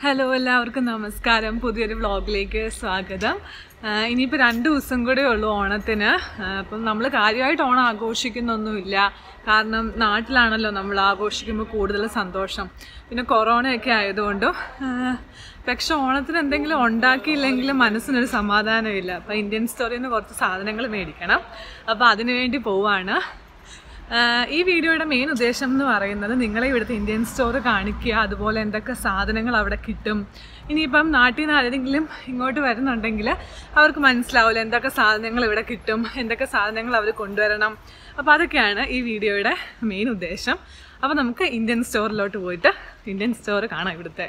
Hello എല്ലാവർക്കും നമസ്കാരം പുതിയൊരു വ്ളോഗിലേക്ക് സ്വാഗതം ആഹ് ഇനിയിപ്പോൾ രണ്ട് ദിവസം കൂടെ ഉള്ളൂ ഓണത്തിന് ആഹ് അപ്പം നമ്മൾ കാര്യമായിട്ട് ഓണം ആഘോഷിക്കുന്നൊന്നുമില്ല കാരണം നാട്ടിലാണല്ലോ നമ്മൾ ആഘോഷിക്കുമ്പോൾ കൂടുതൽ സന്തോഷം പിന്നെ കൊറോണയൊക്കെ ആയതുകൊണ്ടും ആഹ് പക്ഷെ ഓണത്തിന് എന്തെങ്കിലും ഉണ്ടാക്കിയില്ലെങ്കിലും മനസ്സിനൊരു സമാധാനമില്ല അപ്പോൾ ഇന്ത്യൻ സ്റ്റോറിയിൽ നിന്ന് കുറച്ച് സാധനങ്ങൾ മേടിക്കണം അപ്പോൾ അതിനു വേണ്ടി പോവാണ് ആഹ് ഈ വീഡിയോയുടെ മെയിൻ ഉദ്ദേശം എന്ന് പറയുന്നത് നിങ്ങളെ ഇവിടുത്തെ ഇന്ത്യൻ സ്റ്റോർ കാണിക്കുക അതുപോലെ എന്തൊക്കെ സാധനങ്ങൾ അവിടെ കിട്ടും ഇനിയിപ്പം നാട്ടിൽ നിന്ന് ആരെങ്കിലും ഇങ്ങോട്ട് വരുന്നുണ്ടെങ്കിൽ അവർക്ക് മനസ്സിലാവില്ല എന്തൊക്കെ സാധനങ്ങൾ ഇവിടെ കിട്ടും എന്തൊക്കെ സാധനങ്ങൾ അവർ കൊണ്ടുവരണം അപ്പോൾ അതൊക്കെയാണ് ഈ വീഡിയോയുടെ മെയിൻ ഉദ്ദേശം അപ്പോൾ നമുക്ക് ഇന്ത്യൻ സ്റ്റോറിലോട്ട് പോയിട്ട് ഇന്ത്യൻ സ്റ്റോർ കാണാം ഇവിടുത്തെ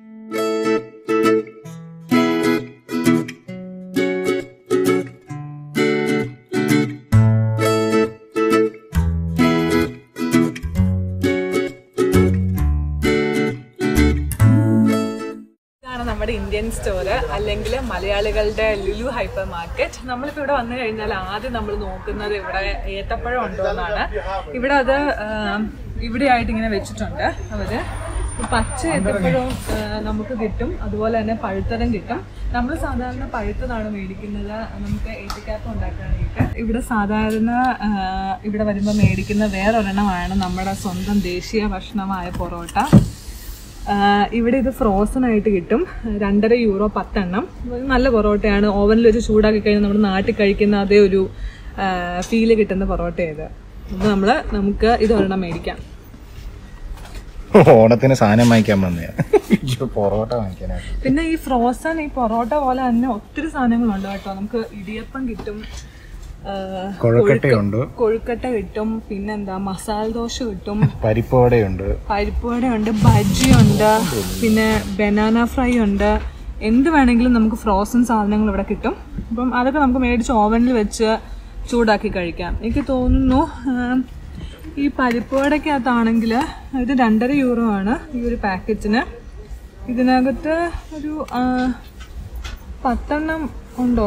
ഇതാണ് നമ്മുടെ ഇന്ത്യൻ സ്റ്റോർ അല്ലെങ്കിൽ മലയാളികളുടെ ലുലു ഹൈപ്പർ മാർക്കറ്റ് നമ്മളിപ്പോൾ ഇവിടെ വന്നു കഴിഞ്ഞാൽ ആദ്യം നമ്മൾ നോക്കുന്നത് ഇവിടെ ഏത്തപ്പഴം ഉണ്ടോ എന്നാണ് ഇവിടെ അത് ആം, ഇവിടെയായിട്ട് ഇങ്ങനെ വെച്ചിട്ടുണ്ട് അവര് പച്ച ഏത്തപ്പഴവും ആ, നമുക്ക് കിട്ടും അതുപോലെ തന്നെ പഴുത്തതും കിട്ടും നമ്മൾ സാധാരണ പഴുത്തതാണ് മേടിക്കുന്നത് നമുക്ക് ഏത്തക്കാപ്പ് ഉണ്ടാക്കാനായിട്ട് ഇവിടെ സാധാരണ ആ, ഇവിടെ വരുമ്പോൾ മേടിക്കുന്ന വേറൊരെണ്ണമാണ് നമ്മുടെ സ്വന്തം ദേശീയ ഭക്ഷണമായ പൊറോട്ട ആഹ് ഇവിടെ ഇത് ഫ്രോസൺ ആയിട്ട് കിട്ടും രണ്ടര യൂറോ പത്തെണ്ണം നല്ല പൊറോട്ടയാണ് ഓവനിൽ വെച്ച് ചൂടാക്കി കഴിഞ്ഞാൽ നമ്മുടെ നാട്ടിൽ കഴിക്കുന്ന അതേ ഒരു ഫീല് കിട്ടുന്ന പൊറോട്ട ഇത് ഇത് നമ്മൾ നമുക്ക് ഇത് ഒരെണ്ണം മേടിക്കാം ഓണത്തിന് സാധനം വാങ്ങിക്കാൻ വന്നേ പൊറോട്ട വാങ്ങിക്കാനായിട്ട് പിന്നെ ഈ ഫ്രോസൺ ഈ പൊറോട്ട പോലെ തന്നെ ഒത്തിരി സാധനങ്ങളുണ്ട് കേട്ടോ നമുക്ക് ഇടിയപ്പം കിട്ടും ആഹ് കൊഴക്കട്ടയുണ്ട് കൊഴുക്കട്ട കിട്ടും പിന്നെന്താ മസാല ദോശ കിട്ടും പരിപ്പോടയുണ്ട് പരിപ്പ് വടയുണ്ട് ബജ്ജിയുണ്ട് പിന്നെ ബനാന ഫ്രൈ ഉണ്ട് എന്ത് വേണമെങ്കിലും നമുക്ക് ഫ്രോസൺ സാധനങ്ങൾ ഇവിടെ കിട്ടും അപ്പം അതൊക്കെ നമുക്ക് മേടിച്ച് ഓവനിൽ വെച്ച് ചൂടാക്കി കഴിക്കാം എനിക്ക് തോന്നുന്നു ആം, ഈ പരിപ്പ് വടക്കകത്താണെങ്കിൽ ഇത് രണ്ടര യൂറോ ആണ് ഈ ഒരു പാക്കറ്റിന് ഇതിനകത്ത് ഒരു ആ, പത്തെണ്ണം ഉണ്ടോ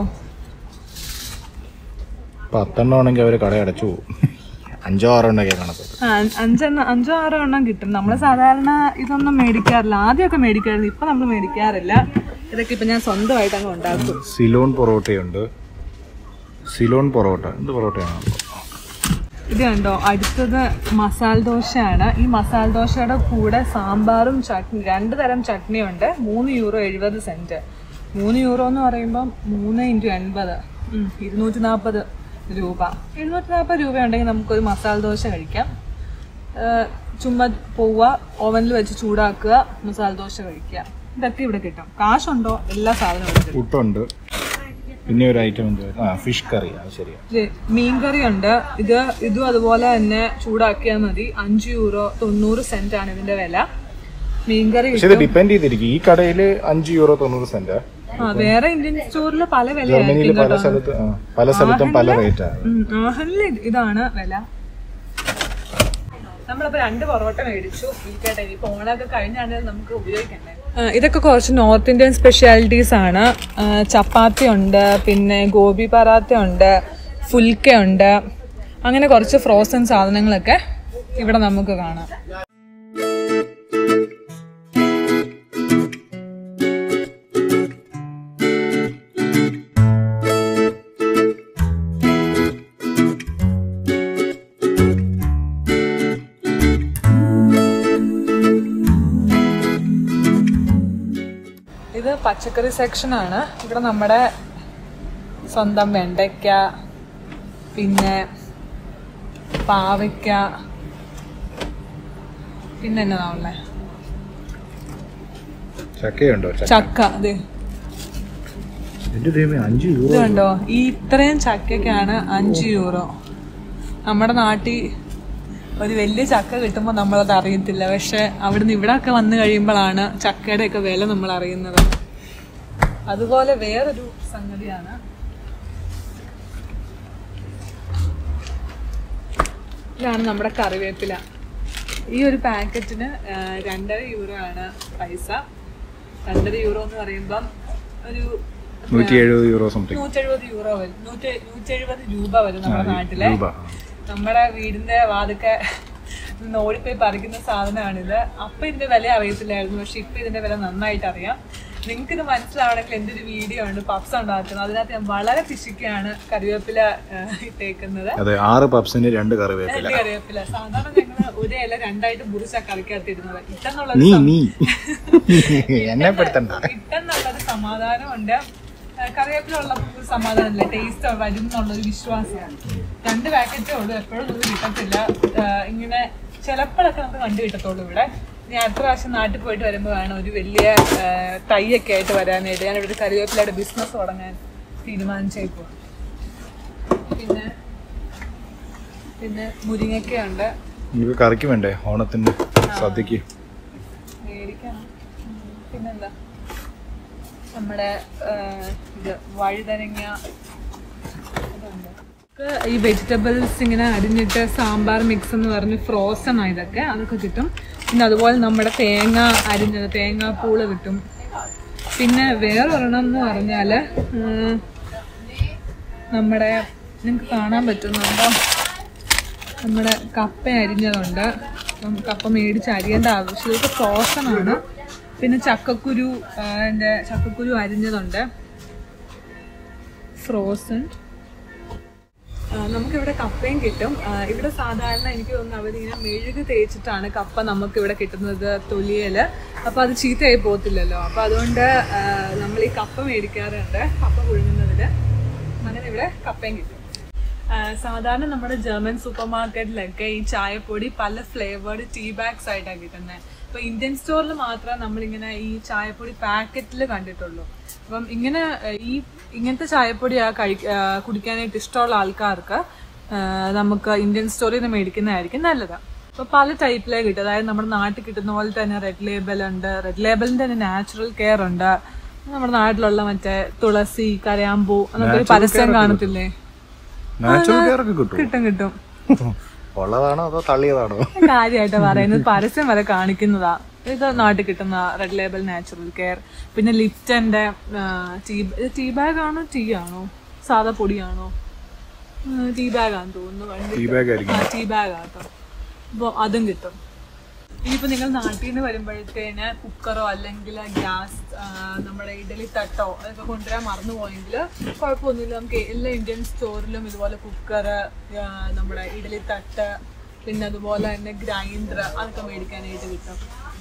പത്തെണ്ണം ആണെങ്കിൽ അവര് കട അടച്ചു പോകും അഞ്ചോ ആറോ ഉണ്ടൊക്കെ കാണത്തുള്ളൂ ആ, അഞ്ചെണ്ണം അഞ്ചോ ആറോ എണ്ണം കിട്ടും നമ്മൾ സാധാരണ ഇതൊന്നും മേടിക്കാറില്ല ആദ്യമൊക്കെ മേടിക്കാറില്ല ഇപ്പൊ നമ്മൾ മേടിക്കാറില്ല ഇതൊക്കെ ഇപ്പൊ ഞാൻ സ്വന്തമായിട്ട് അങ്ങ് ഉണ്ടാക്കും സിലോൺ പൊറോട്ടയുണ്ട് സിലോൺ പൊറോട്ട എന്ത് പൊറോട്ടയാണ് ഇത് കണ്ടോ അടുത്തത് മസാല ദോശയാണ് ഈ മസാല ദോശയുടെ കൂടെ സാമ്പാറും ചട്നി രണ്ട് തരം ചട്നി ഉണ്ട് മൂന്ന് യൂറോ എഴുപത് സെന്റ് മൂന്ന് യൂറോ എന്ന് പറയുമ്പം മൂന്ന് ഇൻറ്റു എൺപത് ഉം, ഇരുന്നൂറ്റി നാൽപ്പത് രൂപ എഴുന്നൂറ്റി നാൽപ്പത് രൂപ ഉണ്ടെങ്കിൽ നമുക്കൊരു മസാല ദോശ കഴിക്കാം ഏഹ് ചുമ്മാ പോവുക ഓവനിൽ വെച്ച് ചൂടാക്കുക മസാല ദോശ കഴിക്കുക ഇതൊക്കെ ഇവിടെ കിട്ടും കാശുണ്ടോ എല്ലാ സാധനവും ഇവിടെ കിട്ടും പുട്ടുണ്ട് പിന്നെ ഒരു ഐറ്റം എന്ത് ആ ഫിഷ് കറി അത് ശരിയാ ഇത് മീൻകറി ഉണ്ട് ഇത് ഇതും അതുപോലെ തന്നെ ചൂടാക്കിയാൽ മതി അഞ്ച് യൂറോ തൊണ്ണൂറ് സെന്റ് ആണ് ഇതിന്റെ വില മീൻകറി പക്ഷെ ഇത് ഡിപ്പെൻഡ് ചെയ്തിരിക്കും ഈ കടയില് അഞ്ച് യൂറോ തൊണ്ണൂറ് സെന്റ് ആ വേറെ ഇന്ത്യൻ സ്റ്റോറിൽ പല ജർമ്മനിയിൽ വിലയായിരിക്കും പല സ്ഥലത്ത് ആ, പല സ്ഥലത്തും പല റേറ്റാണ് ഉം, ആഹനില് ഇതാണ് വില നമ്മളപ്പോ രണ്ട് പൊറോട്ട മേടിച്ചു ഇരിക്കട്ടെ ഇനിയിപ്പോ ഓണമൊക്കെ കഴിഞ്ഞാണ് നമുക്ക് ഉപയോഗിക്കണ്ടേ ഇതൊക്കെ കുറച്ച് നോർത്ത് ഇന്ത്യൻ സ്പെഷ്യാലിറ്റീസ് ആണ് ആ, ചപ്പാത്തി ഉണ്ട് പിന്നെ ഗോബി പറാത്ത ഉണ്ട് ഫുൽക്ക ഉണ്ട് അങ്ങനെ കുറച്ച് ഫ്രോസൺ സാധനങ്ങളൊക്കെ ഇവിടെ നമുക്ക് കാണാം ഇത് പച്ചക്കറി സെക്ഷനാണ് ഇവിടെ നമ്മുടെ സ്വന്തം വെണ്ടയ്ക്ക പിന്നെ പാവയ്ക്ക പിന്നെ എന്നതാ ഉള്ളേ ചക്കയുണ്ടോ ചക്ക ചക്ക അതെ എന്റെ ദൈവമേ അഞ്ച് യൂറോ ഇത് കണ്ടോ ഈ ഇത്രയും ചക്കയ്ക്കാണ് അഞ്ച് യൂറോ നമ്മുടെ നാട്ടിൽ ഒരു വലിയ ചക്ക കിട്ടുമ്പോൾ നമ്മളത് അറിയത്തില്ല പക്ഷെ അവിടുന്ന് ഇവിടെ ഒക്കെ വന്നു കഴിയുമ്പോഴാണ് ചക്കയുടെ ഒക്കെ വില നമ്മൾ അറിയുന്നത് അതുപോലെ വേറൊരു സംഗതിയാണ് ഇതാണ് നമ്മുടെ കറിവേപ്പില ഈ ഒരു പാക്കറ്റിന് ആ, രണ്ടര യൂറോ ആണ് പൈസ രണ്ടര യൂറോ എന്ന് പറയുമ്പം ഒരു നൂറ്റി എഴുപത് യൂറോ സംതിങ് നൂറ്റെഴുപത് യൂറോ വരും നൂറ്റി നൂറ്റെഴുപത് രൂപ വരും നമ്മുടെ നാട്ടിലെ രൂപ നമ്മുടെ വീടിന്റെ വാതൊക്കെ നിന്ന് ഓടിപ്പോയി പറിക്കുന്ന സാധനമാണിത് അപ്പം ഇതിന്റെ വില അറിയത്തില്ലായിരുന്നു പക്ഷെ ഇപ്പം ഇതിന്റെ വില നന്നായിട്ട് അറിയാം നിങ്ങൾക്ക് ഇത് മനസ്സിലാവണമെങ്കിൽ എൻ്റെ ഒരു വീഡിയോ ഉണ്ട് പപ്സ് ഉണ്ടാക്കുന്നത് അതിനകത്ത് ഞാൻ വളരെ പിശിക്കാണ് കറിവേപ്പില ആ, ഇട്ടേക്കുന്നത് അതെ ആറ് പപ്സിന് രണ്ട് കറിവേപ്പില രണ്ട് കറിവേപ്പില സാധാരണ ഞങ്ങൾ ഒരു ഇല രണ്ടായിട്ട് മുറിച്ചാ കറിക്കകത്തിരുന്നത് ഇട്ടെന്നുള്ളത് നീ നീ എന്നെ പെടുത്തണ്ട ഇട്ടെന്നുള്ളത് സമാധാനമുണ്ട് ആ, കറിവേപ്പില ഉള്ളപ്പോൾ ഒരു സമാധാനമില്ല ടേസ്റ്റ് വരും എന്നുള്ളൊരു വിശ്വാസമാണ് രണ്ട് പാക്കറ്റേ ഉള്ളൂ എപ്പോഴും ഒന്നും കിട്ടത്തില്ല ആ, ഇങ്ങനെ ചിലപ്പോഴൊക്കെ നമുക്ക് കണ്ടു കിട്ടത്തുള്ളൂ ഇവിടെ ഇനി അടുത്ത പ്രാവശ്യം നാട്ടിൽ പോയിട്ട് വരുമ്പോൾ വേണം ഒരു വലിയ ആ, തൈയൊക്കെ ആയിട്ട് വരാനായിട്ട് ഞാൻ ഇവിടെ ഒരു കറിവേപ്പിലയുടെ ബിസിനസ് തുടങ്ങാൻ തീരുമാനിച്ചേക്കുവാ പിന്നെ പിന്നെ മുരിങ്ങയ്ക്കയുണ്ട് നമുക്ക് കറിക്ക് വേണ്ടേ ഓണത്തിന് സദ്യക്ക് മേടിക്കണം ഉം, പിന്നെന്താ നമ്മുടെ ആ, ഇത് വഴുതനങ്ങ ഇതുണ്ട്. ഒക്കെ ഈ വെജിറ്റബിൾസ് ഇങ്ങനെ അരിഞ്ഞിട്ട് സാമ്പാർ മിക്സ് എന്ന് പറഞ്ഞ് ഫ്രോസൺ ആ ഇതൊക്കെ അതൊക്കെ കിട്ടും പിന്നെ അതുപോലെ നമ്മുടെ തേങ്ങ അരിഞ്ഞത് തേങ്ങാപ്പൂള് കിട്ടും പിന്നെ വേറൊരെണ്ണം എന്ന് പറഞ്ഞാൽ നമ്മുടെ നിങ്ങൾക്ക് കാണാൻ പറ്റുന്നുണ്ടോ നമ്മുടെ കപ്പ അരിഞ്ഞതുണ്ട് അപ്പം കപ്പ മേടിച്ച് അരിയേണ്ട ആവശ്യം ഇതൊക്കെ ഫ്രോസൺ ആണ് പിന്നെ ചക്കക്കുരു ആ, എൻ്റെ ചക്കക്കുരു അരിഞ്ഞതുണ്ട് ഫ്രോസൺ നമുക്കിവിടെ കപ്പയും കിട്ടും ആ, ഇവിടെ സാധാരണ എനിക്ക് തോന്നുന്നു അവരിങ്ങനെ മെഴുക് തേച്ചിട്ടാണ് കപ്പ നമുക്ക് ഇവിടെ കിട്ടുന്നത് തൊലിയല് അപ്പൊ അത് ചീത്തയായി പോകത്തില്ലല്ലോ അപ്പൊ അതുകൊണ്ട് നമ്മൾ ഈ കപ്പ മേടിക്കാറുണ്ട് കപ്പ പുഴുങ്ങുന്നതിന് അങ്ങനെ ഇവിടെ കപ്പയും കിട്ടും ആ, സാധാരണ നമ്മുടെ ജർമ്മൻ സൂപ്പർ മാർക്കറ്റിലൊക്കെ ഈ ചായപ്പൊടി പല ഫ്ലേവേർഡ് ടീ ബാഗ്സ് ആയിട്ടാണ് കിട്ടുന്നത് ഇപ്പൊ ഇന്ത്യൻ സ്റ്റോറിൽ മാത്രമേ നമ്മളിങ്ങനെ ഈ ചായപ്പൊടി പാക്കറ്റിൽ കണ്ടിട്ടുള്ളൂ അപ്പം ഇങ്ങനെ ആ, ഈ ഇങ്ങനത്തെ ചായപ്പൊടി ആ കഴി ആ, കുടിക്കാനായിട്ട് ഇഷ്ടമുള്ള ആൾക്കാർക്ക് ആ, നമുക്ക് ഇന്ത്യൻ സ്റ്റോറിൽ നിന്ന് മേടിക്കുന്നതായിരിക്കും നല്ലത് അപ്പൊ പല ടൈപ്പിലേ കിട്ടും അതായത് നമ്മുടെ നാട്ടിൽ കിട്ടുന്ന പോലെ തന്നെ റെഡ് ലേബൽ ഉണ്ട് റെഡ് ലേബലിന്റെ തന്നെ നാച്ചുറൽ കെയർ ഉണ്ട് നമ്മുടെ നാട്ടിലുള്ള മറ്റേ തുളസി കരയാമ്പൂ എന്നൊക്കെ ഒരു പരസ്യം കാണത്തില്ലേ നാച്ചുറൽ കെയർ ഒക്കെ കിട്ടും കിട്ടും കിട്ടും ഉള്ളതാണോ അതോ തള്ളിയതാണോ കാര്യമായിട്ട് പറയുന്നത് പരസ്യം വരെ കാണിക്കുന്നതാ ഇത് നാട്ടിൽ കിട്ടുന്ന റെഡ് ലേബൽ നാച്ചുറൽ കെയർ പിന്നെ ലിപ്റ്റന്റെ ടീ ടീ ബാഗ് ആണോ ടീ ആണോ സാധാ പൊടിയാണോ ടീ ബാഗ് ആണെന്ന് തോന്നുന്നു ടീ ബാഗ് ആയിരിക്കും ആ ടീ ബാഗ് ആട്ടോ അപ്പോൾ അതും കിട്ടും ഇനിയിപ്പോൾ നിങ്ങൾ നാട്ടിൽ നിന്ന് വരുമ്പോഴത്തേന് കുക്കറോ അല്ലെങ്കിൽ ഗ്യാസ് നമ്മുടെ ഇഡലി തട്ടോ അതൊക്കെ കൊണ്ടുവരാൻ മറന്നു പോയെങ്കിൽ കുഴപ്പമൊന്നുമില്ല നമുക്ക് എല്ലാ ഇന്ത്യൻ സ്റ്റോറിലും ഇതുപോലെ കുക്കർ നമ്മുടെ ഇഡലി തട്ട് പിന്നെ അതുപോലെ തന്നെ ഗ്രൈൻഡർ അതൊക്കെ മേടിക്കാനായിട്ട് കിട്ടും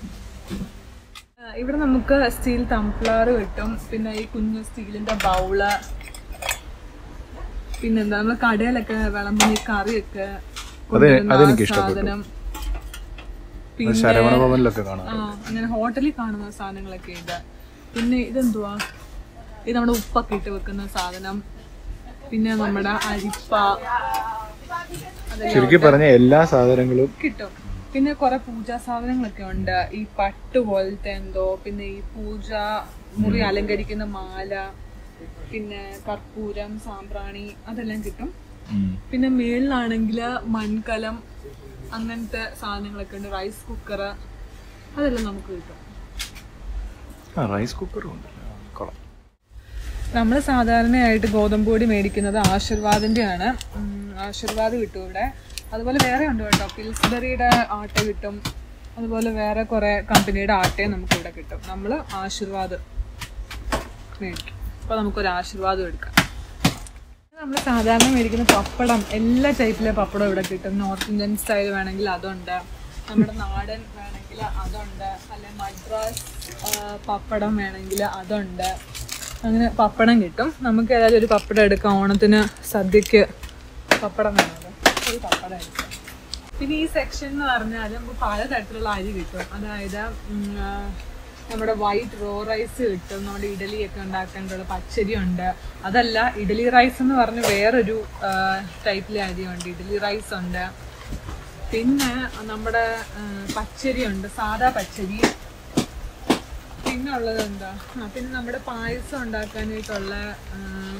ആ, ഇവിടെ നമുക്ക് സ്റ്റീൽ തംപ്ലർ കിട്ടും പിന്നെ ഈ കുഞ്ഞു സ്റ്റീലിന്റെ ബൗള് പിന്നെന്താ നമ്മൾ കടയിലൊക്കെ വിളമ്പുന്ന ഈ കറിയൊക്കെ കൊണ്ടുവരുന്ന ആ അതെനിക്ക് ഇഷ്ടപ്പെട്ടു. സാധനം അത് പിന്നെ ശരവണ ഭവനിലൊക്കെ കാണാം ആ അങ്ങനെ ഹോട്ടലിൽ കാണുന്ന സാധനങ്ങളൊക്കെ ഉണ്ട് പിന്നെ ഇതെന്തുവാ ഇത് നമ്മുടെ ഉപ്പൊക്കെ ഇട്ട് വെക്കുന്ന സാധനം പിന്നെ നമ്മുടെ അരിപ്പ അതെല്ലാം ശരിക്കും പറഞ്ഞ എല്ലാ സാധനങ്ങളും കിട്ടും പിന്നെ കുറെ പൂജാ സാധനങ്ങളൊക്കെ ഉണ്ട് ഈ പട്ട് പോലത്തെ എന്തോ പിന്നെ ഈ പൂജ മുറി അലങ്കരിക്കുന്ന മാല പിന്നെ കർപ്പൂരം സാമ്പ്രാണി അതെല്ലാം കിട്ടും ഉം. പിന്നെ മേളിലാണെങ്കിൽ മൺകലം അങ്ങനത്തെ സാധനങ്ങളൊക്കെ ഉണ്ട് റൈസ് കുക്കർ അതെല്ലാം നമുക്ക് കിട്ടും ആ റൈസ് കുക്കറും ഉണ്ട് കൊള്ളാം നമ്മൾ സാധാരണയായിട്ട് ഗോതമ്പ് പൊടി മേടിക്കുന്നത് ആശീർവാദിന്റെ ആണ് ഉം, ആശീർവാദ് കിട്ടും ഇവിടെ അതുപോലെ വേറെ ഉണ്ട് കേട്ടോ പിൽസ്ബറിയുടെ ആട്ട കിട്ടും അതുപോലെ വേറെ കുറെ കമ്പനിയുടെ ആട്ടയും നമുക്ക് ഇവിടെ കിട്ടും നമ്മൾ ആശീർവാദ് മേടിക്കും അപ്പോൾ നമുക്കൊരു ആശീർവാദം എടുക്കാം നമ്മൾ സാധാരണ മേടിക്കുന്ന പപ്പടം എല്ലാ ടൈപ്പിലെ പപ്പടം ഇവിടെ കിട്ടും നോർത്ത് ഇന്ത്യൻ സ്റ്റൈൽ വേണമെങ്കിൽ അതുണ്ട് നമ്മുടെ നാടൻ വേണമെങ്കിൽ അതുണ്ട് അല്ലെ മദ്രാസ് ആ, പപ്പടം വേണമെങ്കിൽ അതുണ്ട് അങ്ങനെ പപ്പടം കിട്ടും നമുക്ക് ഏതായാലും ഒരു പപ്പടം എടുക്കാം ഓണത്തിന് സദ്യക്ക് പപ്പടം വേണമല്ലോ ഒരു പപ്പടം എടുക്കാം പിന്നെ ഈ സെക്ഷൻ എന്ന് പറഞ്ഞാൽ നമുക്ക് പലതരത്തിലുള്ള അരി കിട്ടും അതായത് ഉം, ആ, നമ്മുടെ വൈറ്റ് റോ റൈസ് കിട്ടും നമ്മുടെ ഇഡലിയൊക്കെ ഉണ്ടാക്കാനുള്ള പച്ചരി ഉണ്ട് അതല്ല ഇഡലി റൈസ് എന്ന് പറഞ്ഞ് വേറൊരു ടൈപ്പിലെ അരിയുണ്ട് ഇഡലി റൈസ് ഉണ്ട് പിന്നെ നമ്മുടെ ആ, പച്ചരി ഉണ്ട് സാദാ പച്ചരി പിന്നെ ഉള്ളത് എന്താ ആ പിന്നെ നമ്മുടെ പായസം ഉണ്ടാക്കാനായിട്ടുള്ള ആ,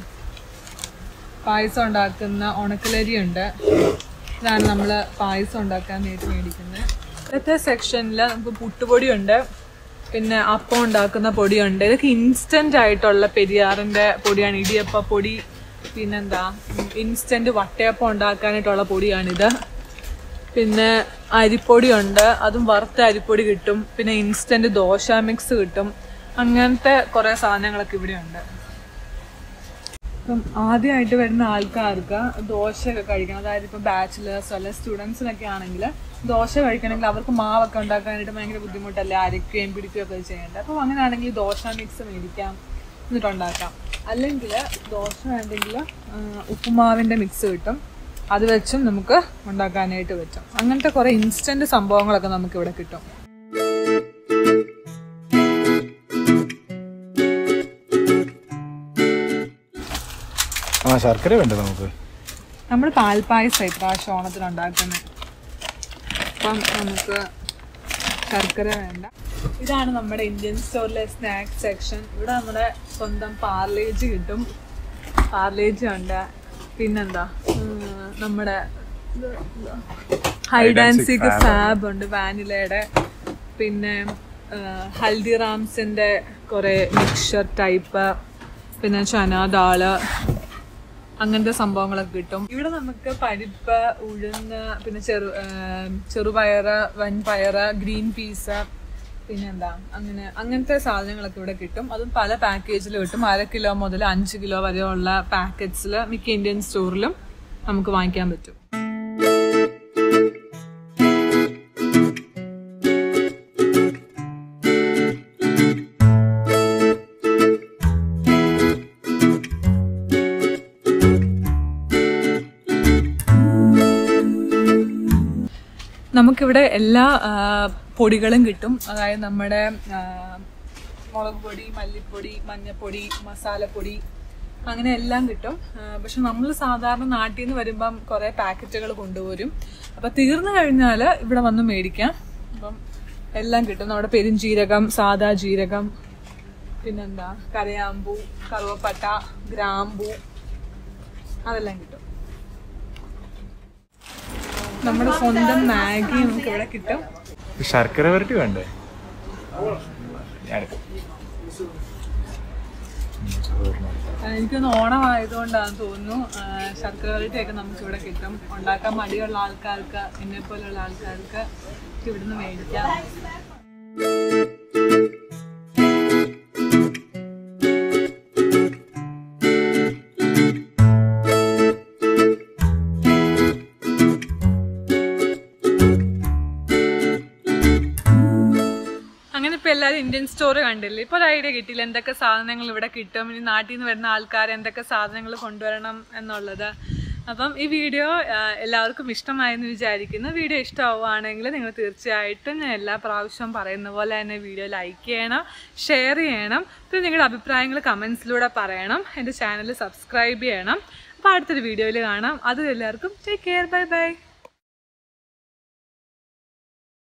പായസം ഉണ്ടാക്കുന്ന ഉണക്കലരി ഉണ്ട് ഇതാണ് നമ്മൾ പായസം ഉണ്ടാക്കാനായിട്ട് മേടിക്കുന്നത് ഇന്നത്തെ സെക്ഷനിൽ നമുക്ക് പുട്ടുപൊടി ഉണ്ട് പിന്നെ അപ്പം ഉണ്ടാക്കുന്ന പൊടിയുണ്ട് ഇതൊക്കെ ഇൻസ്റ്റന്റ് ആയിട്ടുള്ള പെരിയാറിന്റെ പൊടിയാണ് ഇടിയപ്പ പൊടി പിന്നെന്താ ഇൻസ്റ്റന്റ് വട്ടയപ്പം ഉണ്ടാക്കാനായിട്ടുള്ള പൊടിയാണിത് പിന്നെ അരിപ്പൊടി ഉണ്ട് അതും വറുത്ത അരിപ്പൊടി കിട്ടും പിന്നെ ഇൻസ്റ്റന്റ് ദോശ മിക്സ് കിട്ടും അങ്ങനത്തെ കുറേ സാധനങ്ങളൊക്കെ ഇവിടെ ഉണ്ട് ഇപ്പം ആദ്യമായിട്ട് വരുന്ന ആൾക്കാർക്ക് ദോശയൊക്കെ കഴിക്കണം അതായത് ഇപ്പം ബാച്ചിലേഴ്സോ അല്ലെ സ്റ്റുഡൻസിനൊക്കെ ആണെങ്കിൽ ദോശ കഴിക്കണമെങ്കിൽ അവർക്ക് മാവൊക്കെ ഉണ്ടാക്കാനായിട്ട് ഭയങ്കര ബുദ്ധിമുട്ടല്ലേ അരയ്ക്കുകയും പിടിക്കുകയും ഒക്കെ ചെയ്യേണ്ടത് അപ്പം അങ്ങനെയാണെങ്കിൽ ദോശ മിക്സ് മേടിക്കാം എന്നിട്ട് ഉണ്ടാക്കാം അല്ലെങ്കിൽ ദോശ വേണ്ടെങ്കിൽ ഉപ്പുമാവിൻ്റെ മിക്സ് കിട്ടും അത് വെച്ചും നമുക്ക് ഉണ്ടാക്കാനായിട്ട് പറ്റും അങ്ങനത്തെ കുറേ ഇൻസ്റ്റൻറ്റ് സംഭവങ്ങളൊക്കെ നമുക്ക് ഇവിടെ കിട്ടും ആ ശർക്കര വേണ്ടേ നമുക്ക് നമ്മൾ പാൽപ്പായസം ഇപ്രാവശ്യം ഓണത്തിന് ഉണ്ടാക്കുന്നത് അപ്പം നമുക്ക് ശർക്കര വേണ്ട ഇതാണ് നമ്മുടെ ഇന്ത്യൻ സ്റ്റോറിലെ സ്നാക്സ് സെക്ഷൻ ഇവിടെ നമ്മുടെ സ്വന്തം പാർലേജ് കിട്ടും പാർലേജ് ഉണ്ട് പിന്നെന്താ ഉം, നമ്മുടെ ഹൈഡ് ആൻഡ് സീക്ക് ഫാബ് ഉണ്ട് വാനിലയുടെ പിന്നെ ഹൽദിറാംസിന്റെ കുറെ മിക്സർ ടൈപ്പ് പിന്നെ ചന ദാള് അങ്ങനത്തെ സംഭവങ്ങളൊക്കെ കിട്ടും ഇവിടെ നമുക്ക് പരിപ്പ് ഉഴുന്ന് പിന്നെ ചെറു ആ, ചെറുപയറ് വൻപയറ് ഗ്രീൻ പീസ് പിന്നെന്താ അങ്ങനെ അങ്ങനത്തെ സാധനങ്ങളൊക്കെ ഇവിടെ കിട്ടും അതും പല പാക്കേജിൽ കിട്ടും അര കിലോ മുതൽ അഞ്ച് കിലോ വരെയുള്ള പാക്കറ്റ്സിൽ മിക്ക ഇന്ത്യൻ സ്റ്റോറിലും നമുക്ക് വാങ്ങിക്കാൻ പറ്റും നമുക്കിവിടെ എല്ലാ ആ, പൊടികളും കിട്ടും അതായത് നമ്മുടെ ആ, മുളക് പൊടി മല്ലിപ്പൊടി മഞ്ഞപ്പൊടി മസാലപ്പൊടി അങ്ങനെ എല്ലാം കിട്ടും ആ, പക്ഷെ നമ്മൾ സാധാരണ നാട്ടിൽ നിന്ന് വരുമ്പം കുറേ പാക്കറ്റുകൾ കൊണ്ടുവരും അപ്പം തീർന്നു കഴിഞ്ഞാൽ ഇവിടെ വന്ന് മേടിക്കാം അപ്പം എല്ലാം കിട്ടും നമ്മുടെ പെരുംജീരകം സാദാ ജീരകം പിന്നെന്താ കരയാമ്പൂ കറുവപ്പട്ട ഗ്രാമ്പൂ അതെല്ലാം കിട്ടും നമ്മുടെ സ്വന്തം മാഗി നമുക്ക് ഇവിടെ കിട്ടും ശർക്കര വരട്ടി വേണ്ടേ ഞാൻ ആ, എനിക്കൊന്ന് ഓണം ആയതുകൊണ്ടാണെന്ന് തോന്നുന്നു ആ, ശർക്കര വരട്ടിയൊക്കെ നമുക്ക് ഇവിടെ കിട്ടും ഉണ്ടാക്കാൻ മടിയുള്ള ആൾക്കാർക്ക് എന്നെ പോലെയുള്ള ആൾക്കാർക്ക് ഇവിടുന്ന് മേടിക്കാം അങ്ങനെ ഇപ്പൊ എല്ലാവരും ഇന്ത്യൻ സ്റ്റോർ കണ്ടില്ലേ ഇപ്പൊ ഒരു ഐഡിയ കിട്ടിയില്ല എന്തൊക്കെ സാധനങ്ങൾ ഇവിടെ കിട്ടും ഇനി നാട്ടിൽ നിന്ന് വരുന്ന ആൾക്കാർ എന്തൊക്കെ സാധനങ്ങൾ കൊണ്ടുവരണം എന്നുള്ളത് അപ്പം ഈ വീഡിയോ ആ, എല്ലാവർക്കും ഇഷ്ടമായെന്ന് വിചാരിക്കുന്നു വീഡിയോ ഇഷ്ടമാവുകയാണെങ്കിൽ നിങ്ങൾ തീർച്ചയായിട്ടും ഞാൻ എല്ലാ പ്രാവശ്യവും പറയുന്ന പോലെ തന്നെ വീഡിയോ ലൈക്ക് ചെയ്യണം ഷെയർ ചെയ്യണം പിന്നെ നിങ്ങളുടെ അഭിപ്രായങ്ങൾ കമൻസിലൂടെ പറയണം എൻ്റെ ചാനൽ സബ്സ്ക്രൈബ് ചെയ്യണം അപ്പോൾ അടുത്തൊരു വീഡിയോയിൽ കാണാം അത് എല്ലാവർക്കും ടേക്ക് കെയർ ബൈ ബൈ